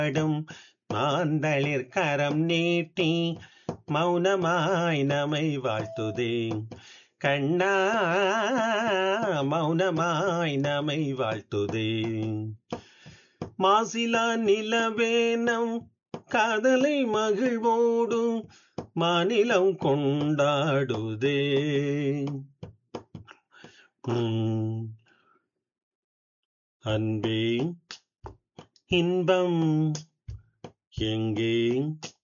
படும் மாந்தளிர் கரம் நீட்டி மௌனமாய் நமை வாழ்த்துதே கண்ணா மௌனமாய் நமை வாழ்த்துதே மாசிலா நிலவேனம் காதலை மகிழ்வோடும் மாநிலம் கொண்டாடுதே உம். அன்பே இன்பம் எங்கே